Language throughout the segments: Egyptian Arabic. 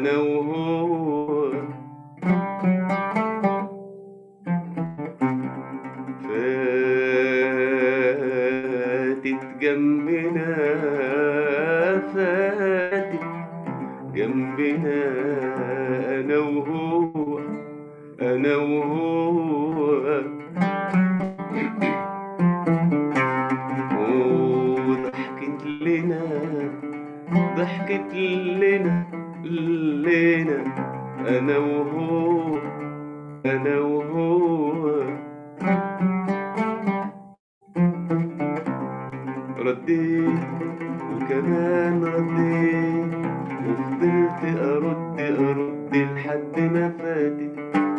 انا وهو فاتت جنبنا فاتت جنبنا انا وهو انا وهو وضحكت لنا ضحكت لنا لنا انا وهو انا وهو رديت وكمان رديت وفضلت ارد ارد لحد ما فاتت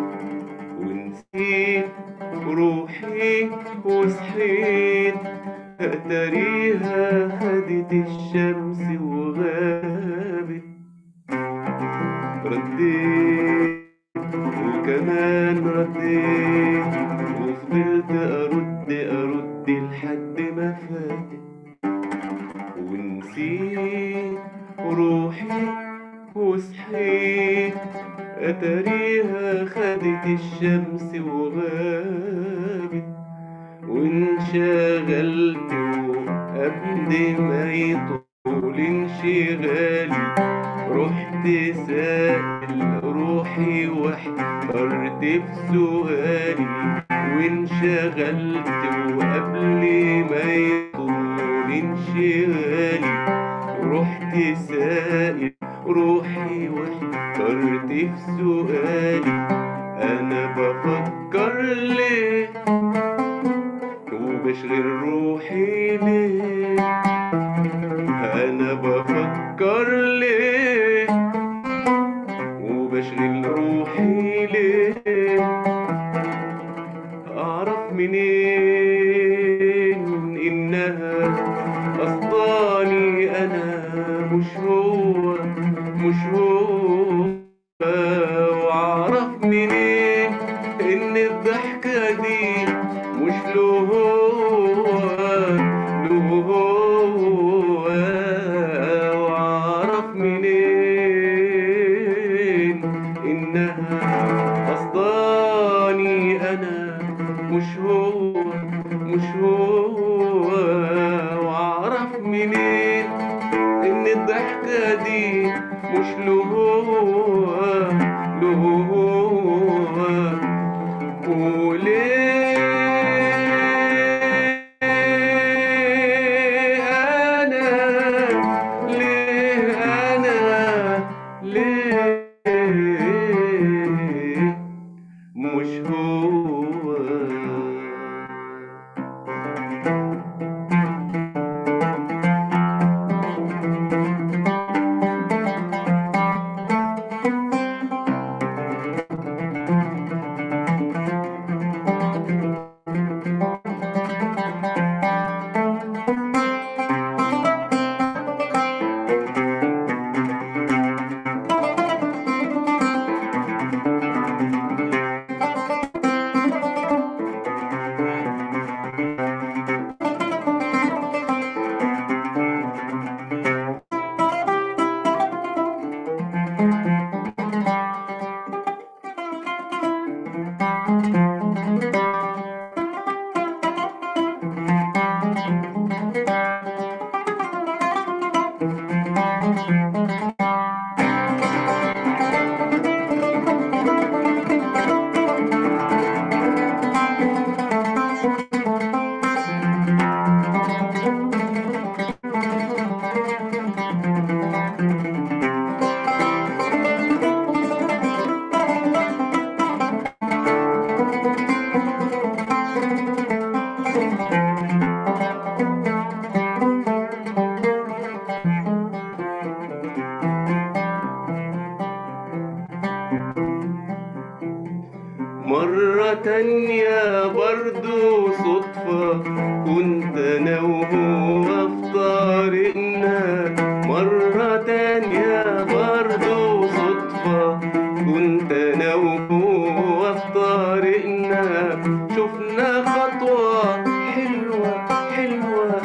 ونسيت روحي وصحيت اتاريها خدت الشمس وغابت رديت وكمان رديت وفضلت ارد ارد لحد ما فاتت ونسيت روحي وصحيت اتاريها خدت الشمس وغابت وانشغلت وقبل ما يطول انشغالي رحت سائل روحي واحترت في سؤالي وانشغلت وقبل ما يطول انشغالي رحت سائل روحي واحترت في سؤالي انا بفكر ليه وبشغل روحي ليه انا بفكر ليه وبشغل روحي ليه اعرف منين انها قصداني انا مش هو مش هو واعرف منين ان الضحكة دي مش له هو له هو واعرف منين انها قصداني انا مش هو مش هو واعرف منين ان الضحكة دي مش له هو له هو وليه انا ليه انا ليه مش هو مرة تانية برضو صدفة كنت أنا وهو في طريقنا مرة تانية برضو صدفة كنت أنا وهو في طريقنا شفنا خطوة حلوة حلوة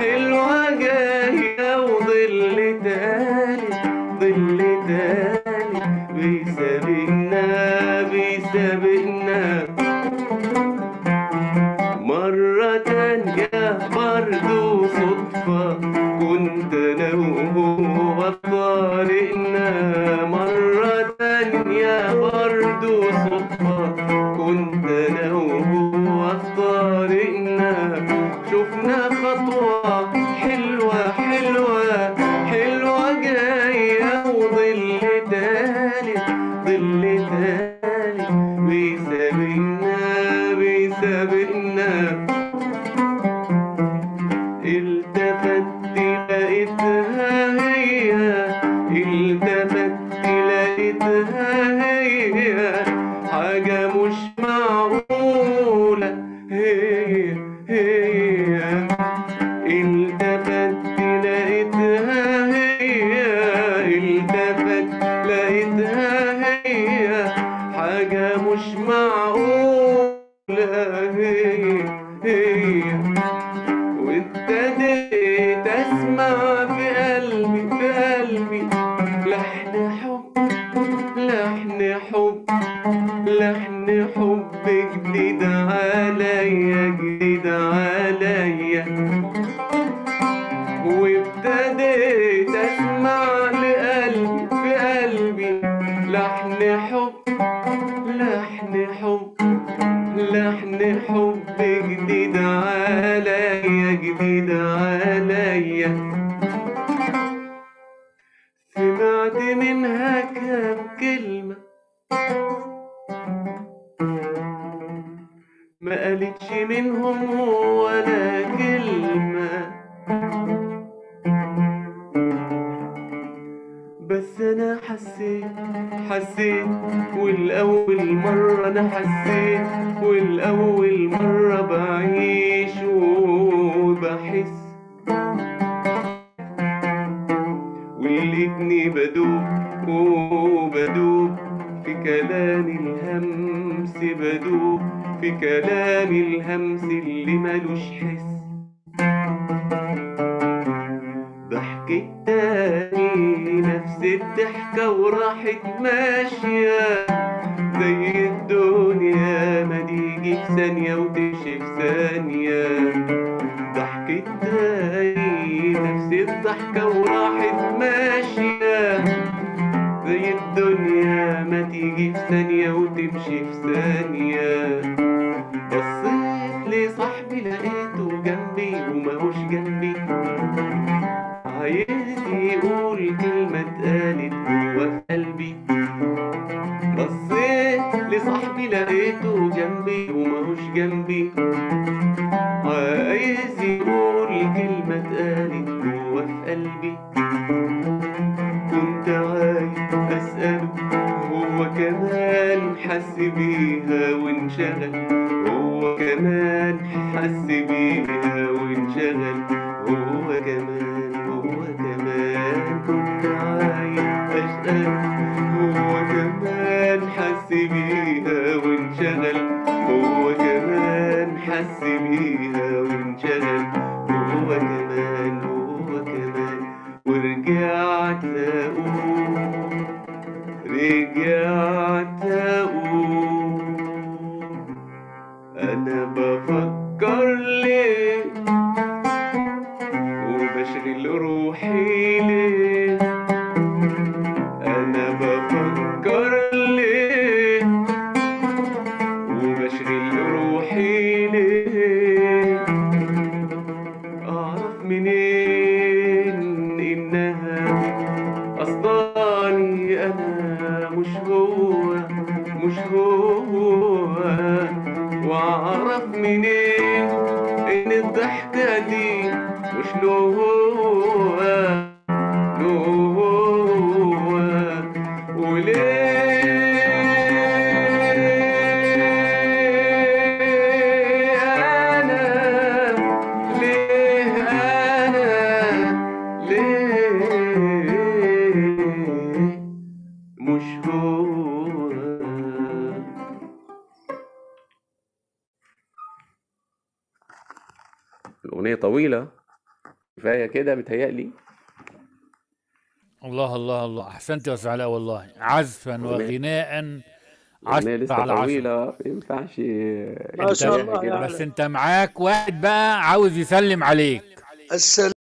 حلوة جاية وظل تالت ظل تالت بيسابقنا بيسابقنا مرة تانية برضو صدفة كنت أنا وهو في طريقنا مرة تانية برضو صدفة كنت أنا وهو في طريقنا شفنا خطوة حلوة حلوة حلوة جاية وظل تالت ظل تالت بيسابقنا بيسابقنا التفت لقيتها هي التفت لقيتها هي حاجة مش معقولة هي هي التفت لقيتها هي التفت لقيتها هي حاجة مش معقولة هي هي وابتديت اسمع في قلبي في قلبي لحن حب لحن حب لحن حب جديد عليا جديد عليا وابتديت اسمع لقلبي في قلبي لحن حب لحن حب لحن حب جديد عليا جديد عليا سمعت منها كام كلمة ما قالتش منهم ولا كلمة بس انا حسيت حسيت والاول مرة انا حسيت والاول مرة بعيش وبحس ولقيتني بدوب وبدوب في كلام الهمس بدوب في كلام الهمس اللي ملوش حس ضحكت تاني نفس الضحكة وراحت ماشية زي الدنيا ما تيجي في ثانية وتمشي في ثانية ضحكت تاني نفس الضحكة وراحت ماشية زي الدنيا ما تيجي في ثانية وتمشي في ثانية بصيت لصاحبي لقيته جنبي وماهوش جنبي عايز يقول كلمة اتقالت جوا في قلبي بصيت لصاحبي لقيته جنبي وماهوش جنبي عايز يقول كلمة اتقالت جوا في قلبي كنت عايز أسأله هو كمان حس بيها وانشغل هو كمان حس بيها وانشغل هو كمان هو كمان كنت عايز أسأله هو كمان حس بيها وانشغل هو كمان حس بيها وانشغل هو كمان هو كمان ورجعت أقول رجعت أقول أنا بفكر ليه وبشغل روحي ليه أنا بفكر ليه وبشغل روحي ليه أعرف منين إنها أصداني أنا مش هو مش هو وأعرف منين إن الضحكة دي مش له هو له هو وليه أنا ليه أنا ليه مش هو الأغنية طويلة كفاية كده بتهيألي الله الله الله احسنت يا استاذ علاء والله عزفا أغنية- وغناء الأغنية عشرة لسه على عشرة طويلة ما ينفعش ما شاء الله كده. يعني. بس انت معاك واحد بقى عاوز يسلم عليك السلام